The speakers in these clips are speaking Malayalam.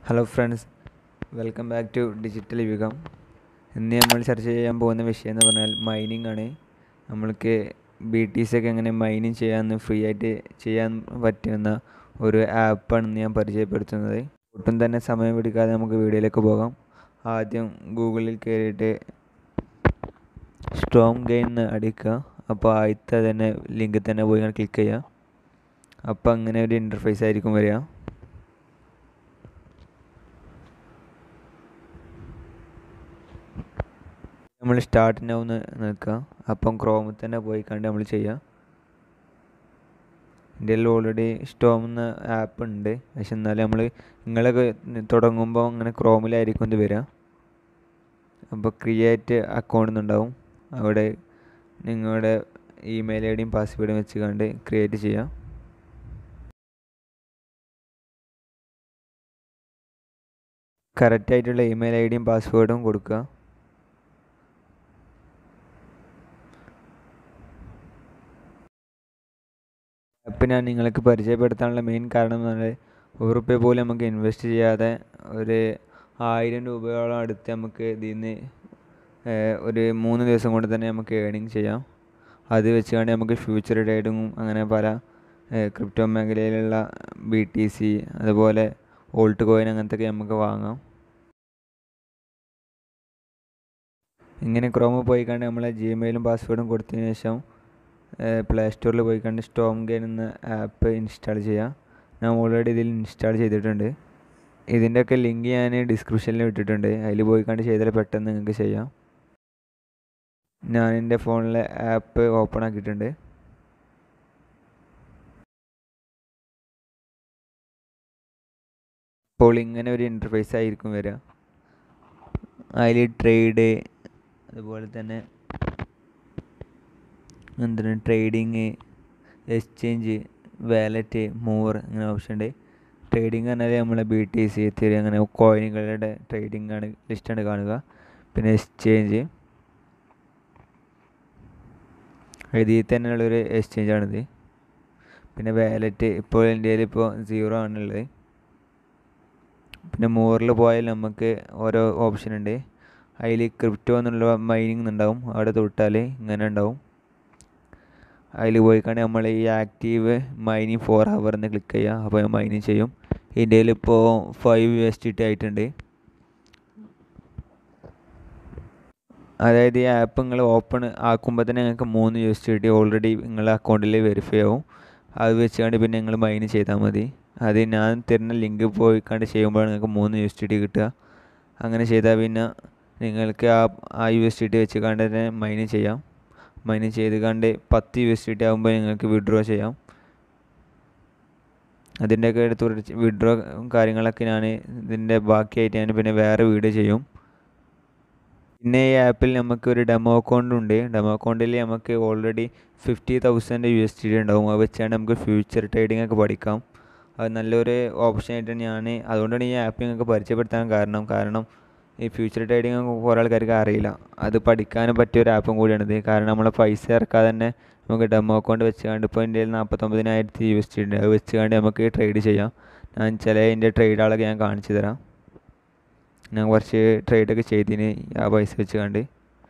hello friends welcome back to digital യുഗം ഇന്ന് നമ്മൾ ചർച്ച ചെയ്യാൻ പോകുന്ന വിഷയം എന്ന് പറഞ്ഞാൽ മൈനിങ് ആണ് നമ്മൾക്ക് ബി ടി സി ഒക്കെ എങ്ങനെ മൈനിങ് ചെയ്യാമെന്ന് ഫ്രീ ആയിട്ട് ചെയ്യാൻ പറ്റുന്ന ഒരു ആപ്പാണ് ഇന്ന് ഞാൻ പരിചയപ്പെടുത്തുന്നത് ഒട്ടും തന്നെ സമയം പിടിക്കാതെ നമുക്ക് വീഡിയോയിലേക്ക് പോകാം ആദ്യം ഗൂഗിളിൽ കയറിയിട്ട് സ്ട്രോങ് ഗെയിൻ എന്ന് അടിക്കുക അപ്പോൾ ആദ്യത്തെ തന്നെ ലിങ്കിൽ തന്നെ പോയി ക്ലിക്ക് ചെയ്യുക അപ്പോൾ അങ്ങനെ ഒരു ഇൻ്റർഫേസ് ആയിരിക്കും വരിക നമ്മൾ സ്റ്റാർട്ട് നൗ എന്ന് നിൽക്കുക അപ്പം ക്രോമിൽ തന്നെ പോയി കണ്ട് നമ്മൾ ചെയ്യുക ഇന്ത്യയിൽ ഓൾറെഡി സ്റ്റോം എന്ന ആപ്പ് ഉണ്ട് പക്ഷെ എന്നാലും നമ്മൾ നിങ്ങളൊക്കെ തുടങ്ങുമ്പോൾ അങ്ങനെ ക്രോമിലായിരിക്കും ഇത് വരിക അപ്പോൾ ക്രിയേറ്റ് അക്കൗണ്ട് എന്നുണ്ടാവും അവിടെ നിങ്ങളുടെ ഇമെയിൽ ഐ ഡിയും പാസ്വേഡും വെച്ച് കണ്ട് ക്രിയേറ്റ് ചെയ്യാം കറക്റ്റായിട്ടുള്ള ഇമെയിൽ ഐ ഡിയും പാസ്വേഡും കൊടുക്കുക ആപ്പ് ഞാൻ നിങ്ങൾക്ക് പരിചയപ്പെടുത്താനുള്ള മെയിൻ കാരണം എന്ന് പറഞ്ഞാൽ ഒരു റുപ്യ പോലും നമുക്ക് ഇൻവെസ്റ്റ് ചെയ്യാതെ ഒരു ആയിരം രൂപയോളം അടുത്ത് നമുക്ക് ഇതിൽ നിന്ന് ഒരു മൂന്ന് ദിവസം കൊണ്ട് തന്നെ നമുക്ക് ഏണിങ് ചെയ്യാം അത് വെച്ചുകൊണ്ട് നമുക്ക് ഫ്യൂച്ചർ ട്രേഡിങ്ങും അങ്ങനെ പല ക്രിപ്റ്റോ മേഖലയിലുള്ള ബി ടി സി അതുപോലെ ഓൾട്ട് കോയിൻ അങ്ങനത്തെ നമുക്ക് വാങ്ങാം ഇങ്ങനെ ക്രോമിൽ പോയി കണ്ട് നമ്മളെ ജിമെയിലും പാസ്വേഡും കൊടുത്തതിന് ശേഷം പ്ലേ സ്റ്റോറിൽ പോയി കണ്ട് സ്റ്റോം ഗെയിൻ എന്ന ആപ്പ് ഇൻസ്റ്റാൾ ചെയ്യാം ഞാൻ ഓൾറെഡി ഇതിൽ ഇൻസ്റ്റാൾ ചെയ്തിട്ടുണ്ട് ഇതിൻ്റെയൊക്കെ ലിങ്ക് ഞാൻ ഡിസ്ക്രിപ്ഷനിൽ ഇട്ടിട്ടുണ്ട് അതിൽ പോയി കണ്ട് ചെയ്താൽ പെട്ടെന്ന് നിങ്ങൾക്ക് ചെയ്യാം ഞാൻ എൻ്റെ ഫോണിലെ ആപ്പ് ഓപ്പൺ ആക്കിയിട്ടുണ്ട് അപ്പോൾ ഇങ്ങനെ ഒരു ഇൻ്റർഫേസ് ആയിരിക്കും വരിക അതിൽ ട്രേഡ് അതുപോലെ തന്നെ എന്താണ് ട്രേഡിങ് എക്സ്ചേഞ്ച് വാലറ്റ് മൂവർ അങ്ങനെ ഓപ്ഷൻ ഉണ്ട് ട്രേഡിങ് പറഞ്ഞാൽ നമ്മളെ ബി ടി സി എത്തിരി അങ്ങനെ കോയിനുകളുടെ ട്രേഡിംഗ് ആണ് ലിസ്റ്റാണ് കാണുക പിന്നെ എക്സ്ചേഞ്ച് ഇതിൽ തന്നെയുള്ളൊരു എക്സ്ചേഞ്ച് ആണിത് പിന്നെ വാലറ്റ് ഇപ്പോൾ ഇന്ത്യയിൽ ഇപ്പോൾ സീറോ ആണുള്ളത് പിന്നെ മൂവറിൽ പോയാൽ നമുക്ക് ഓരോ ഓപ്ഷൻ ഉണ്ട് അതിൽ ക്രിപ്റ്റോ എന്നുള്ള മൈനിങ് ഉണ്ടാവും അവിടെ തൊട്ടാൽ ഇങ്ങനെ ഉണ്ടാവും അതിൽ പോയിക്കാണ്ട് നമ്മൾ ഈ ആക്റ്റീവ് മൈനിങ് ഫോർ ഹവർ എന്ന് ക്ലിക്ക് ചെയ്യുക അപ്പോൾ മൈനിങ് ചെയ്യും ഇന്ത്യയിൽ ഇപ്പോൾ five U S T T ആയിട്ടുണ്ട് അതായത് ഈ ആപ്പ് നിങ്ങൾ ഓപ്പൺ ആക്കുമ്പോൾ തന്നെ നിങ്ങൾക്ക് മൂന്ന് U S T T already നിങ്ങളുടെ അക്കൗണ്ടിൽ വെരിഫൈ ആവും അത് വെച്ചുകൊണ്ട് പിന്നെ നിങ്ങൾ മൈന് ചെയ്താൽ മതി അത് ഞാൻ തരുന്ന ലിങ്ക് പോയി കണ്ട് ചെയ്യുമ്പോഴാണ് നിങ്ങൾക്ക് മൂന്ന് യു എസ് ടി ടി കിട്ടുക അങ്ങനെ ചെയ്താൽ പിന്നെ നിങ്ങൾക്ക് ആ ആ യു എസ് ടി ടി വെച്ച് കണ്ട് തന്നെ മൈന് ചെയ്യാം മൈന് ചെയ്ത് കണ്ട് പത്ത് യു എസ് ടി ടി ആകുമ്പോൾ നിങ്ങൾക്ക് വിഡ്രോ ചെയ്യാം അതിൻ്റെയൊക്കെ തുടർച്ച വിഡ്രോ കാര്യങ്ങളൊക്കെ ഞാൻ ഇതിൻ്റെ ബാക്കിയായിട്ട് ഞാൻ പിന്നെ വേറെ വീഡിയോ ചെയ്യും പിന്നെ ഈ ആപ്പിൽ നമുക്ക് ഒരു ഡെമോ അക്കൗണ്ട് ഉണ്ട് ഡെമോ അക്കൗണ്ടിൽ നമുക്ക് already fifty thousand U S T D ഉണ്ടാവും അത് വെച്ചാണ് നമുക്ക് ഫ്യൂച്ചർ ട്രേഡിംഗ് ഒക്കെ പഠിക്കാം അത് നല്ലൊരു ഓപ്ഷൻ ആയിട്ട് ഞാൻ അതുകൊണ്ടാണ് ഈ ആപ്പ് നിങ്ങൾക്ക് പരിചയപ്പെടുത്താൻ കാരണം കാരണം ഈ ഫ്യൂച്ചർ ട്രേഡിംഗ് കുറേ ആൾക്കാർക്ക് അറിയില്ല അത് പഠിക്കാനും പറ്റിയ ഒരു ആപ്പും കൂടിയാണിത് കാരണം നമ്മൾ പൈസ ഇറക്കാതെ തന്നെ നമുക്ക് ഡെമോ അക്കൗണ്ട് വെച്ചുകൊണ്ട് ഇപ്പോൾ ഇന്ത്യയിൽ നാൽപ്പത്തൊമ്പതിനായിരത്തി യു എസ് ടി ഉണ്ട് അത് വെച്ചുകൊണ്ട് നമുക്ക് ട്രേഡ് ചെയ്യാം ഞാൻ ചില ഇതിൻ്റെ ട്രേഡുകളൊക്കെ ഞാൻ കാണിച്ചു തരാം ഞാൻ കുറച്ച് ട്രേഡൊക്കെ ചെയ്തിന് ആ പൈസ വെച്ച് കണ്ട്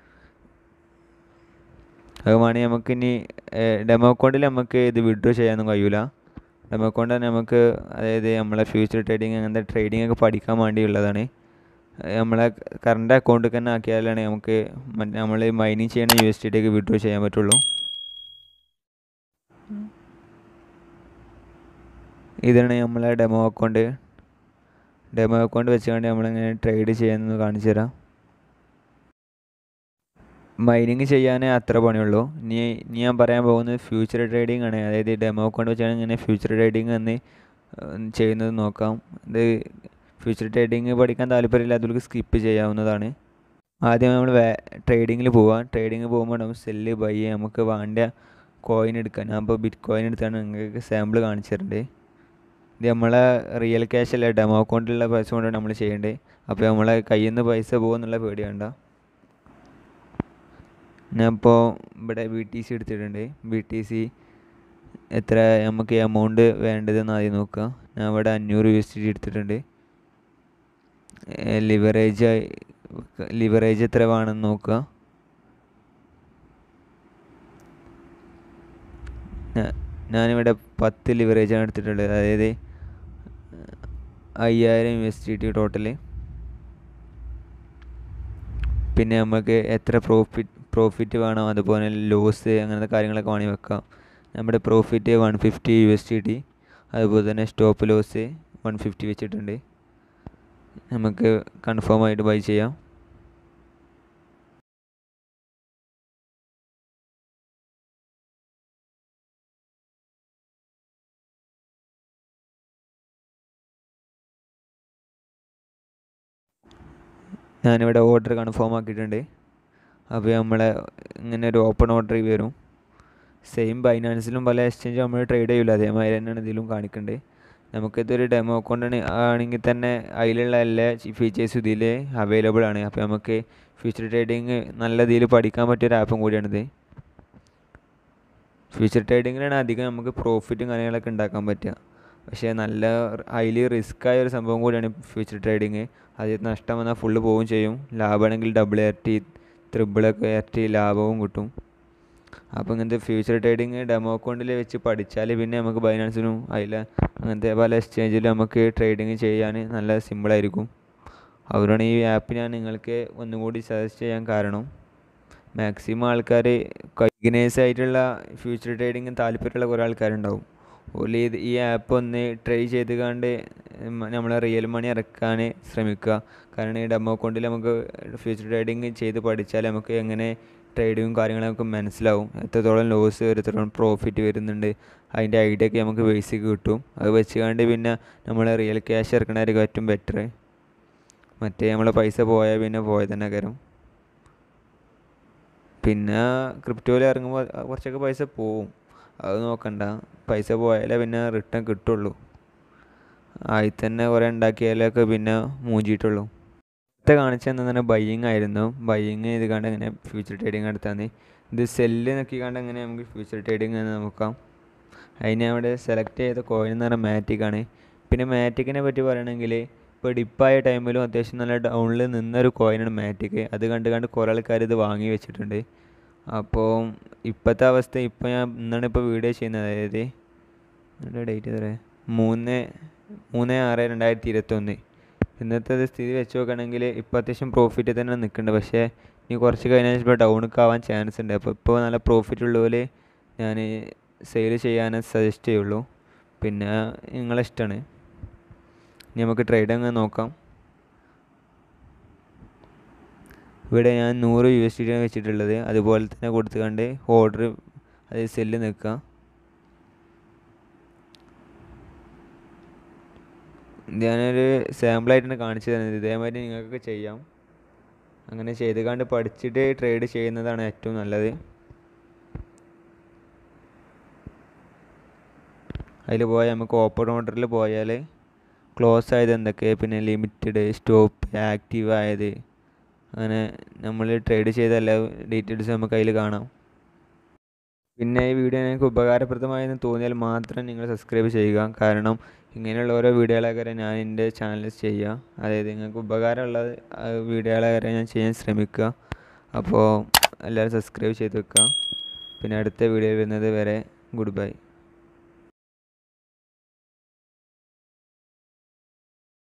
അത് വേണമെങ്കിൽ നമുക്ക് ഇനി ഡെമോ അക്കൗണ്ടിൽ നമുക്ക് ഇത് വിഡ്രോ ചെയ്യാനൊന്നും കഴിയില്ല ഡെമോ അക്കൗണ്ട് നമുക്ക് അതായത് നമ്മളെ ഫ്യൂച്ചർ ട്രേഡിങ് അങ്ങനത്തെ ട്രേഡിംഗ് ഒക്കെ പഠിക്കാൻ വേണ്ടിയുള്ളതാണ് നമ്മളെ കറണ്ട് അക്കൗണ്ടിൽ തന്നെ ആക്കിയാലാണ് നമുക്ക് നമ്മൾ മൈനിങ് ചെയ്യണ യു എസ് ടി ടിക്ക് വിഡ്രോ ചെയ്യാൻ പറ്റുള്ളൂ ഇതാണ് നമ്മളെ ഡെമോ അക്കൗണ്ട് ഡെമോ അക്കൗണ്ട് വെച്ചുകൊണ്ട് നമ്മളിങ്ങനെ ട്രേഡ് ചെയ്യാമെന്ന് കാണിച്ചു തരാം മൈനിങ് ചെയ്യാനേ അത്ര പണിയുള്ളൂ ഇനി ഇനി ഞാൻ പറയാൻ പോകുന്നത് ഫ്യൂച്ചർ ട്രേഡിംഗ് ആണ് അതായത് ഡെമോ അക്കൗണ്ട് വെച്ചാണ് ഇങ്ങനെ ഫ്യൂച്ചർ ട്രേഡിംഗ് എന്ന് ചെയ്യുന്നത് നോക്കാം ഇത് ഫ്യൂച്ചർ ട്രേഡിംഗ് പഠിക്കാൻ താല്പര്യമില്ലാത്തവർക്ക് സ്കിപ്പ് ചെയ്യാവുന്നതാണ് ആദ്യം നമ്മൾ ട്രേഡിങ്ങിൽ പോവാം ട്രേഡിങ് പോകുമ്പോൾ നമ്മൾ സെല്ല് ബൈ നമുക്ക് വേണ്ട കോയിൻ എടുക്കാൻ ഞാൻ ഇപ്പോൾ ബിറ്റ് കോയിൻ എടുത്താണ് നിങ്ങൾക്ക് സാമ്പിൾ കാണിച്ചു തരുന്നുണ്ട് ഇത് നമ്മളെ റിയൽ ക്യാഷ് അല്ല ഡെമോ അക്കൗണ്ടിലുള്ള പൈസ കൊണ്ടാണ് നമ്മൾ ചെയ്യേണ്ടത് അപ്പോൾ നമ്മളെ കയ്യിൽ നിന്ന് പൈസ പോകുമെന്നുള്ള പേടി വേണ്ട ഞാൻ ഇപ്പോൾ ഇവിടെ ബി ടി സി എടുത്തിട്ടുണ്ട് ബി ടി സി എത്ര നമുക്ക് എമൗണ്ട് വേണ്ടതെന്ന് ആദ്യം നോക്കുക ഞാൻ ഇവിടെ അഞ്ഞൂറ് യു എസ് ഡി എടുത്തിട്ടുണ്ട് ലിവറേജ് ലിവറേജ് എത്ര വേണമെന്ന് നോക്കുക ഞാ- ഞാനിവിടെ പത്ത് ലിവറേജാണ് എടുത്തിട്ടുള്ളത് അതായത് അയ്യായിരം U S D T total പിന്നെ നമുക്ക് എത്ര പ്രോഫിറ്റ് പ്രോഫിറ്റ് വേണം അതുപോലെ ലോസ് അങ്ങനത്തെ കാര്യങ്ങളൊക്കെ വേണമെങ്കിൽ വെക്കാം നമ്മുടെ profit one fifty U S D T അതുപോലെ തന്നെ സ്റ്റോപ്പ് ലോസ് വൺ ഫിഫ്റ്റി വെച്ചിട്ടുണ്ട് നമുക്ക് കൺഫേം ആയിട്ട് ബൈ ചെയ്യാം ഞാനിവിടെ ഓർഡർ കൺഫേം ആക്കിയിട്ടുണ്ട് അപ്പോൾ നമ്മളെ ഇങ്ങനെ ഒരു ഓപ്പൺ ഓർഡർ വരും സെയിം ബൈനാൻസിലും പല എക്സ്ചേഞ്ച് നമ്മൾ ട്രേഡ് ചെയ്യില്ല അതേമാതിരി തന്നെയാണ് ഇതിലും കാണിക്കേണ്ടത് നമുക്കിതൊരു ഡെമോ അക്കൗണ്ട് ആണെങ്കിൽ തന്നെ അതിലുള്ള എല്ലാ ഫീച്ചേഴ്സും ഇതിൽ അവൈലബിൾ ആണ് അപ്പോൾ നമുക്ക് ഫ്യൂച്ചർ ട്രേഡിങ് നല്ല രീതിയിൽ പഠിക്കാൻ പറ്റിയ ഒരു ആപ്പും കൂടിയാണിത് ഫ്യൂച്ചർ ട്രേഡിങ്ങിലാണ് അധികം നമുക്ക് പ്രോഫിറ്റും കാര്യങ്ങളൊക്കെ ഉണ്ടാക്കാൻ പറ്റുക പക്ഷേ നല്ല ഹൈലി റിസ്ക് ആയ ഒരു സംഭവം കൂടിയാണ് ഫ്യൂച്ചർ ട്രേഡിങ് അതിൽ നഷ്ടം വന്നാൽ ഫുള്ള് പോവുകയും ചെയ്യും ലാഭമാണെങ്കിൽ ഡബിൾ ഇരട്ടി ത്രിബിളൊക്കെ ഇരട്ടി ലാഭവും കിട്ടും അപ്പോൾ ഇങ്ങനത്തെ ഫ്യൂച്ചർ ട്രേഡിങ് ഡെമോ അക്കൗണ്ടിൽ വെച്ച് പഠിച്ചാൽ പിന്നെ നമുക്ക് ബൈനാൻസിനും അതിൽ അങ്ങനത്തെ പല എക്സ്ചേഞ്ചിലും നമുക്ക് ട്രേഡിങ് ചെയ്യാൻ നല്ല സിമ്പിളായിരിക്കും അവരാണ് ഈ ആപ്പ് ഞാൻ നിങ്ങൾക്ക് ഒന്നുകൂടി സജസ്റ്റ് ചെയ്യാൻ കാരണം മാക്സിമം ആൾക്കാർ ബിഗിനേഴ്സ് ആയിട്ടുള്ള ഫ്യൂച്ചർ ട്രേഡിങ് താല്പര്യമുള്ള കുറേ ആൾക്കാരുണ്ടാവും ഓല് ഇത് ഈ ആപ്പ് ഒന്ന് ട്രൈ ചെയ്ത് കണ്ട് നമ്മൾ റിയൽ മണി ഇറക്കാൻ ശ്രമിക്കുക കാരണം ഈ ഡെമോ അക്കൗണ്ടിൽ നമുക്ക് ഫ്യൂച്ചർ ട്രേഡിങ് ചെയ്ത് പഠിച്ചാൽ നമുക്ക് എങ്ങനെ ട്രേഡിങ്ങും കാര്യങ്ങളൊക്കെ മനസ്സിലാവും എത്രത്തോളം ലോസ് വരും എത്രത്തോളം പ്രോഫിറ്റ് വരുന്നുണ്ട് അതിൻ്റെ ഐഡിയ ഒക്കെ നമുക്ക് ബേസിക് കിട്ടും അത് വെച്ച് കണ്ട് പിന്നെ നമ്മൾ റിയൽ ക്യാഷ് ഇറക്കണമായിരിക്കും ഏറ്റവും ബെറ്റർ മറ്റേ നമ്മളെ പൈസ പോയാൽ പിന്നെ പോയത് തന്നെ കയറും പിന്നെ ക്രിപ്റ്റോയിൽ ഇറങ്ങുമ്പോൾ കുറച്ചൊക്കെ പൈസ പോവും അത് നോക്കണ്ട പൈസ പോയാലേ പിന്നെ റിട്ടേൺ കിട്ടുള്ളൂ ആയി തന്നെ കുറേ ഉണ്ടാക്കിയാലൊക്കെ പിന്നെ മൂഞ്ചിയിട്ടുള്ളൂ നേരത്തെ കാണിച്ച തന്നെ ബയ്യിങ് ആയിരുന്നു ബയ്യിങ് ചെയ്ത് കണ്ട് ഇങ്ങനെ ഫ്യൂച്ചർ ട്രേഡിങ് എടുത്താൽ ഇത് സെല്ല് നോക്കി കണ്ട് എങ്ങനെ നമുക്ക് ഫ്യൂച്ചർ ട്രേഡിങ് എന്ന് നോക്കാം അതിന് അവിടെ സെലക്ട് ചെയ്ത കോയിൻ എന്ന് പറഞ്ഞാൽ മാറ്റിക്കാണ് പിന്നെ മാറ്റിക്കിനെ പറ്റി പറയുകയാണെങ്കിൽ ഇപ്പോൾ ഡിപ്പായ ടൈമിലും അത്യാവശ്യം നല്ല ഡൗണിൽ നിന്നൊരു കോയിനാണ് മാറ്റിക് അത് കണ്ട് കണ്ട് കുറേ ആൾക്കാർ ഇത് വാങ്ങി വെച്ചിട്ടുണ്ട് അപ്പോൾ ഇപ്പോഴത്തെ അവസ്ഥ ഇപ്പോൾ ഞാൻ ഇന്നാണ് ഇപ്പോൾ വീഡിയോ ചെയ്യുന്നത് അതായത് ഡേറ്റ് എത്ര മൂന്ന് മൂന്ന് ആറ് രണ്ടായിരത്തി ഇരുപത്തൊന്ന് ഇന്നത്തെ ഇത് സ്ഥിതി വെച്ച് നോക്കുകയാണെങ്കിൽ ഇപ്പോൾ അത്യാവശ്യം പ്രോഫിറ്റ് തന്നെ നിൽക്കുന്നുണ്ട് പക്ഷേ ഇനി കുറച്ച് കഴിഞ്ഞാൽ ഇപ്പോൾ ഡൗണൊക്കെ ആവാൻ ചാൻസ് ഉണ്ട് അപ്പോൾ ഇപ്പോൾ നല്ല പ്രോഫിറ്റ് ഉള്ളവർ ഞാൻ സെയിൽ ചെയ്യാൻ സജസ്റ്റ് ചെയ്യുള്ളൂ പിന്നെ നിങ്ങളെ ഇഷ്ടമാണ് ഇനി നമുക്ക് ട്രേഡ് അങ്ങ് നോക്കാം ഇവിടെ ഞാൻ നൂറ് യു എസ് ഡിയാണ് വെച്ചിട്ടുള്ളത് അതുപോലെ തന്നെ കൊടുത്തുകൊണ്ട് ഓർഡർ അത് സെല്ല് നിൽക്കുക ഞാനൊരു സാമ്പിളായിട്ടാണ് കാണിച്ചു തരുന്നത് ഇതേമാതിരി നിങ്ങൾക്കൊക്കെ ചെയ്യാം അങ്ങനെ ചെയ്ത് കണ്ട് പഠിച്ചിട്ട് ട്രേഡ് ചെയ്യുന്നതാണ് ഏറ്റവും നല്ലത് അതിൽ പോയാൽ നമുക്ക് ഓപ്പൺ ഓർഡറിൽ പോയാൽ ക്ലോസ് ആയത് എന്തൊക്കെ പിന്നെ ലിമിറ്റഡ് സ്റ്റോപ്പ് ആക്റ്റീവ് ആയത് അങ്ങനെ നമ്മൾ ട്രേഡ് ചെയ്ത എല്ലാ ഡീറ്റെയിൽസ് നമുക്ക് അതിൽ കാണാം പിന്നെ ഈ വീഡിയോ നിങ്ങൾക്ക് ഉപകാരപ്രദമായെന്ന് തോന്നിയാൽ മാത്രം നിങ്ങൾ സബ്സ്ക്രൈബ് ചെയ്യുക കാരണം ഇങ്ങനെയുള്ള ഓരോ വീഡിയോകളൊക്കെ ഞാൻ എൻ്റെ ചാനലിൽ ചെയ്യുക അതായത് നിങ്ങൾക്ക് ഉപകാരമുള്ള വീഡിയോകളൊക്കെ ഞാൻ ചെയ്യാൻ ശ്രമിക്കുക അപ്പോൾ എല്ലാവരും സബ്സ്ക്രൈബ് ചെയ്ത് വെക്കുക പിന്നെ അടുത്ത വീഡിയോ വരുന്നത് വരെ ഗുഡ് ബൈ